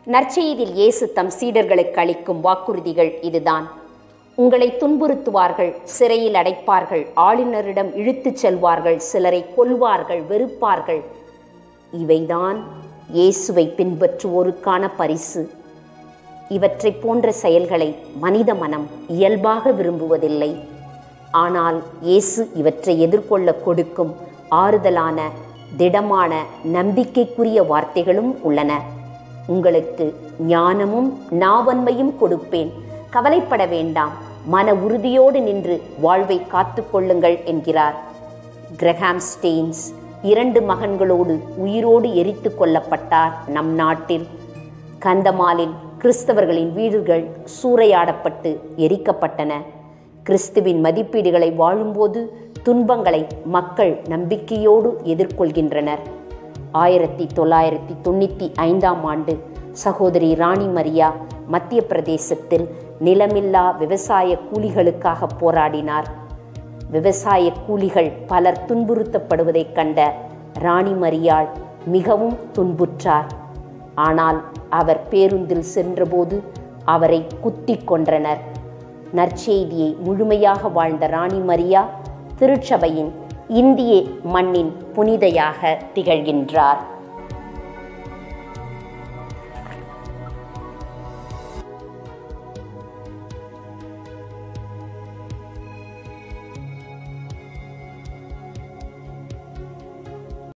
நற்செய்தியில் இயேசு தம் சீடர்களுக்கு அளிக்கும் வாக்குறுதிகள் இதுதான் உங்களை துன்புறுத்துவார்கள் சிறையில் அடைப்பார்கள் ஆளுநரிடம் இழுத்துச் செல்வார்கள் சிலரை கொல்வார்கள் வெறுப்பார்கள் இவைதான் இயேசுவை பின்பற்றுவோருக்கான பரிசு இவற்றை போன்ற செயல்களை மனித மனம் இயல்பாக விரும்புவதில்லை ஆனால் இயேசு இவற்றை எதிர்கொள்ள கொடுக்கும் ஆறுதலான திடமான நம்பிக்கைக்குரிய வார்த்தைகளும் உள்ளன உங்களுக்கு ஞானமும் நாவன்மையும் கொடுப்பேன் கவலைப்பட வேண்டாம் மன உறுதியோடு நின்று வாழ்வை காத்து கொள்ளுங்கள் என்கிறார் கிரஹாம் ஸ்டெயின்ஸ் இரண்டு மகன்களோடு உயிரோடு எரித்து கொல்லப்பட்டார் நம் நாட்டில் கந்தமாலில் கிறிஸ்தவர்களின் வீடுகள் சூறையாடப்பட்டு எரிக்கப்பட்டன கிறிஸ்துவின் மதிப்பீடுகளை வாழும்போது துன்பங்களை மக்கள் நம்பிக்கையோடு எதிர்கொள்கின்றனர் ஆயிரத்தி தொள்ளாயிரத்தி தொண்ணூற்றி ஐந்தாம் ஆண்டு சகோதரி ராணி மரியா மத்திய பிரதேசத்தில் நிலமில்லா விவசாய கூலிகளுக்காக போராடினார் விவசாய கூலிகள் பலர் துன்புறுத்தப்படுவதைக் கண்ட ராணி மரியாள் மிகவும் துன்புற்றார் ஆனால் அவர் பேருந்தில் சென்றபோது அவரை குத்தி கொன்றனர் நற்செய்தியை முழுமையாக வாழ்ந்த ராணி மரியா திருச்சபையின் இந்திய மண்ணின் புனிதையாக திகழ்கின்றார்